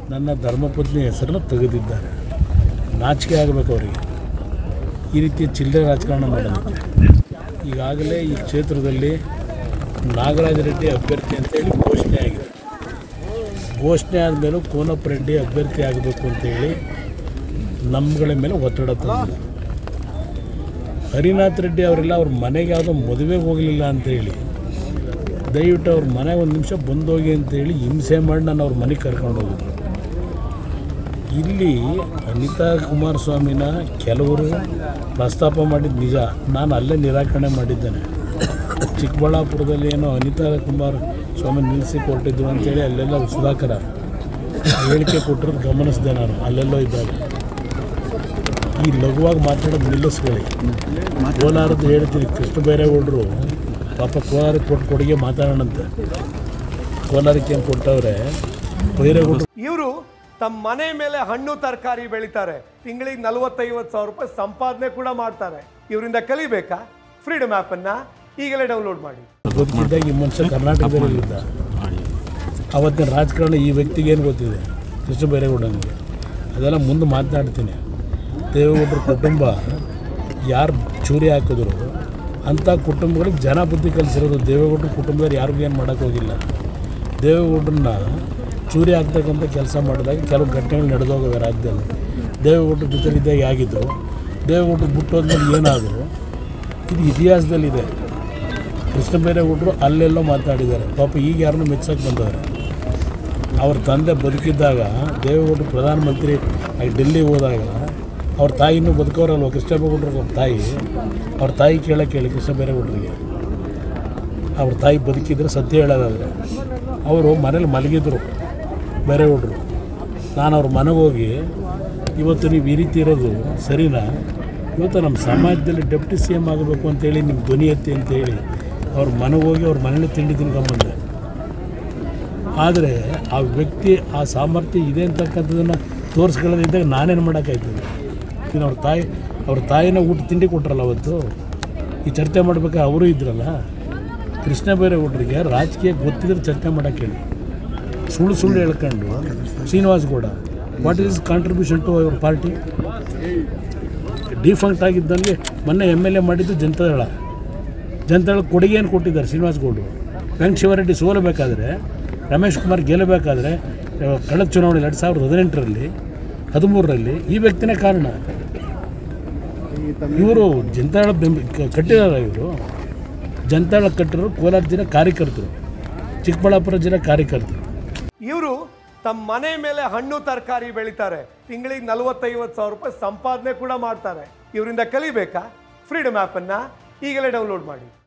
ನನ್ನ ಧರ್ಮಪತ್ನಿ ಹೆಸರನ್ನು ತೆಗೆದಿದ್ದಾರೆ ನಾಚಿಕೆ ಆಗಬೇಕು ಅವರಿಗೆ ಈ ರೀತಿಯ ಚಿಲ್ಲರೆ ರಾಜಕಾರಣ ಮಾಡೋದಕ್ಕೆ ಈಗಾಗಲೇ ಈ ಕ್ಷೇತ್ರದಲ್ಲಿ ನಾಗರಾಜ ರೆಡ್ಡಿ ಅಭ್ಯರ್ಥಿ ಅಂತೇಳಿ ಘೋಷಣೆ ಆಗಿದೆ ಘೋಷಣೆ ಆದಮೇಲೂ ಕೋನಪ್ಪ ರೆಡ್ಡಿ ಅಭ್ಯರ್ಥಿ ಆಗಬೇಕು ಅಂತೇಳಿ ನಮ್ಮಗಳ ಮೇಲೆ ಒತ್ತಡ ತಂದಿದೆ ಹರಿನಾಥ್ ರೆಡ್ಡಿ ಅವರೆಲ್ಲ ಅವ್ರ ಮನೆಗೆ ಯಾವುದೋ ಮದುವೆಗೆ ಹೋಗಲಿಲ್ಲ ಅಂತೇಳಿ ದಯವಿಟ್ಟು ಅವ್ರ ಮನೆಗೆ ಒಂದು ನಿಮಿಷ ಬಂದೋಗಿ ಅಂತೇಳಿ ಹಿಂಸೆ ಮಾಡಿ ನಾನು ಅವ್ರ ಮನೆಗೆ ಕರ್ಕೊಂಡು ಹೋಗಿದ್ರು ಇಲ್ಲಿ ಅನಿತಾ ಕುಮಾರಸ್ವಾಮಿನ ಕೆಲವರು ಪ್ರಸ್ತಾಪ ಮಾಡಿದ್ದು ನಿಜ ನಾನು ಅಲ್ಲೇ ನಿರಾಕರಣೆ ಮಾಡಿದ್ದೇನೆ ಚಿಕ್ಕಬಳ್ಳಾಪುರದಲ್ಲಿ ಏನೋ ಅನಿತಾ ಕುಮಾರ್ ಸ್ವಾಮಿ ನಿಲ್ಲಿಸಿ ಕೊಟ್ಟಿದ್ರು ಅಂತೇಳಿ ಅಲ್ಲೆಲ್ಲ ಸುಧಾಕರ ಹೇಳಿಕೆ ಕೊಟ್ಟಿರೋದು ಗಮನಿಸಿದೆ ನಾನು ಅಲ್ಲೆಲ್ಲೋ ಇದ್ದಾಗ ಈ ಲಘುವಾಗಿ ಮಾತಾಡೋದು ನಿಲ್ಲಿಸ್ಕೊಳ್ಳಿ ಕೋಲಾರದ್ದು ಹೇಳ್ತೀನಿ ಕೃಷ್ಣ ಬೈರೇಗೌಡರು ಪಾಪ ಕೋಲಾರಕ್ಕೆ ಕೊಟ್ಟು ಕೊಡುಗೆ ಮಾತಾಡೋಣಂತೆ ಕೋಲಾರಕ್ಕೆ ಏನು ಕೊಟ್ಟವ್ರೆ ಬೈರೇಗೌಡರು ಇವರು ತಮ್ಮ ಮನೆ ಮೇಲೆ ಹಣ್ಣು ತರಕಾರಿ ಬೆಳಿತಾರೆ ತಿಂಗಳಿಗೆ ನಲವತ್ತೈವತ್ತು ಸಾವಿರ ರೂಪಾಯಿ ಸಂಪಾದನೆ ಕೂಡ ಮಾಡ್ತಾರೆ ಇವರಿಂದ ಕಲಿಬೇಕಾ ಫ್ರೀಡಮ್ ಆ್ಯಪನ್ನು ಈಗಲೇ ಡೌನ್ಲೋಡ್ ಮಾಡಿ ಗೊತ್ತಿದ್ದಾಗ ಈ ಮನುಷ್ಯ ಕರ್ನಾಟಕದಲ್ಲಿದ್ದ ಅವತ್ತಿನ ರಾಜಕಾರಣ ಈ ವ್ಯಕ್ತಿಗೆ ಏನು ಗೊತ್ತಿದೆ ಕೃಷ್ಣ ಬೈರೇಗೌಡನಿಗೆ ಅದೆಲ್ಲ ಮುಂದೆ ಮಾತನಾಡ್ತೀನಿ ದೇವೇಗೌಡರ ಕುಟುಂಬ ಯಾರು ಚೂರಿ ಹಾಕಿದ್ರು ಅಂಥ ಕುಟುಂಬಗಳಿಗೆ ಜನ ಬುದ್ಧಿ ಕಲಿಸಿರೋದು ದೇವೇಗೌಡರ ಕುಟುಂಬದವ್ರು ಯಾರಿಗೂ ಏನು ಮಾಡೋಕ್ಕೆ ಹೋಗಿಲ್ಲ ದೇವೇಗೌಡರನ್ನ ಚೂರಿ ಹಾಕ್ತಕ್ಕಂಥ ಕೆಲಸ ಮಾಡಿದಾಗ ಕೆಲವು ಘಟನೆಗಳು ನಡೆದೋಗವೆ ರಾಜ್ಯದಲ್ಲಿ ದೇವೇಗೌಡರ ಜೊತೆಲಿದ್ದಾಗ ಆಗಿದ್ದು ದೇವೇಗೌಡರು ಬಿಟ್ಟೋದ್ಮೇಲೆ ಏನಾದರೂ ಇದು ಇತಿಹಾಸದಲ್ಲಿದೆ ಕೃಷ್ಣ ಬೈರೇಗೌಡರು ಅಲ್ಲೆಲ್ಲೋ ಮಾತಾಡಿದ್ದಾರೆ ಪಾಪ ಈಗ ಯಾರನ್ನೂ ಮೆಚ್ಚಕ್ಕೆ ಬಂದವರು ಅವ್ರ ತಂದೆ ಬದುಕಿದ್ದಾಗ ದೇವೇಗೌಡರು ಪ್ರಧಾನಮಂತ್ರಿ ಆಗಿ ಡೆಲ್ಲಿಗೆ ಹೋದಾಗ ಅವ್ರ ತಾಯಿನೂ ಬದುಕೋರಲ್ವ ಕೃಷ್ಣ ಬೈರೇಗೌಡರ ಅವ್ರ ತಾಯಿ ಅವ್ರ ತಾಯಿ ಕೇಳಕ್ಕೆ ಕೇಳಿ ಕೃಷ್ಣ ಬೈರೇಗೌಡರಿಗೆ ಅವ್ರ ತಾಯಿ ಬದುಕಿದ್ರೆ ಸತ್ಯ ಹೇಳೋದಾದರೆ ಅವರು ಮನೇಲಿ ಮಲಗಿದ್ರು ಬೈರೇಗೌಡರು ನಾನು ಅವ್ರ ಮನೆಗೆ ಹೋಗಿ ಇವತ್ತು ನೀವು ಈ ರೀತಿ ಇರೋದು ಸರಿನಾ ಇವತ್ತು ನಮ್ಮ ಸಮಾಜದಲ್ಲಿ ಡೆಪ್ಟಿ ಸಿ ಎಮ್ ಆಗಬೇಕು ಅಂತೇಳಿ ನಿಮ್ಮ ಧ್ವನಿ ಎತ್ತಿ ಅಂತೇಳಿ ಅವ್ರ ಮನೆಗೆ ಹೋಗಿ ಅವ್ರ ಮನೇಲಿ ತಿಂಡಿ ತಿನ್ಕೊಂಬಂದೆ ಆದರೆ ಆ ವ್ಯಕ್ತಿ ಆ ಸಾಮರ್ಥ್ಯ ಇದೆ ಅಂತಕ್ಕಂಥದ್ದನ್ನು ತೋರಿಸ್ಕೊಳ್ಳೋದಿದ್ದಾಗ ನಾನೇನು ಮಾಡೋಕ್ಕಾಯ್ತದೆ ಇನ್ನು ಅವ್ರ ತಾಯಿ ಅವ್ರ ತಾಯಿನ ಊಟ ತಿಂಡಿ ಕೊಟ್ರಲ್ಲ ಅವತ್ತು ಈ ಚರ್ಚೆ ಮಾಡ್ಬೇಕಾದ್ರೆ ಅವರು ಇದ್ರಲ್ಲ ಕೃಷ್ಣ ಬೈರೇಗೌಡರಿಗೆ ರಾಜಕೀಯ ಗೊತ್ತಿದ್ರೆ ಚರ್ಚೆ ಮಾಡೋಕ್ಕೆ ಹೇಳಿ ಸುಳ್ಳು ಸುಳ್ಳು ಹೇಳ್ಕೊಂಡು Srinivas Gowda what is contribution to our party defunct ಆಗಿದ್ದಂಗೆ ಮೊನ್ನೆ ಎಮ್ ಎಲ್ ಎ ಮಾಡಿದ್ದು ಜನತಾದಳ ಜನತಾದಳ ಕೊಡುಗೆಯನ್ನು ಕೊಟ್ಟಿದ್ದಾರೆ ಶ್ರೀನಿವಾಸ್ ಗೌಡರು ವೆಂಕಟ ಶಿವರೆಡ್ಡಿ ಸೋಲಬೇಕಾದ್ರೆ ರಮೇಶ್ ಕುಮಾರ್ ಗೆಲ್ಲಬೇಕಾದ್ರೆ ಆ, ಕಳೆದ ಚುನಾವಣೆ ಎರಡು ಸಾವಿರದ ಹದಿನೆಂಟರಲ್ಲಿ ಹದಿಮೂರರಲ್ಲಿ ಈ ವ್ಯಕ್ತಿನೇ ಕಾರಣ ಇವರು ಜನತಾದಳ ಬೆಂಬ ಕ- ಕಟ್ಟಿದಾರ ಇವರು ಜನತಾದಳ ಕಟ್ಟಿರೋರು ಕೋಲಾರ ಜಿಲ್ಲೆ ಕಾರ್ಯಕರ್ತರು ಚಿಕ್ಕಬಳ್ಳಾಪುರ ಜಿಲ್ಲೆ ಕಾರ್ಯಕರ್ತರು ಇವರು ತಮ್ಮ ಮನೆ ಮೇಲೆ ಹಣ್ಣು ತರಕಾರಿ ಬೆಳಿತಾರೆ ತಿಂಗಳಿಗೆ ನಲವತ್ತೈವತ್ತು ಸಾವಿರ ರೂಪಾಯಿ ಸಂಪಾದನೆ ಕೂಡ ಮಾಡ್ತಾರೆ ಇವರಿಂದ ಕಲಿಬೇಕಾ ಫ್ರೀಡಮ್ ಆ್ಯಪನ್ನು ಈಗಲೇ ಡೌನ್ಲೋಡ್ ಮಾಡಿ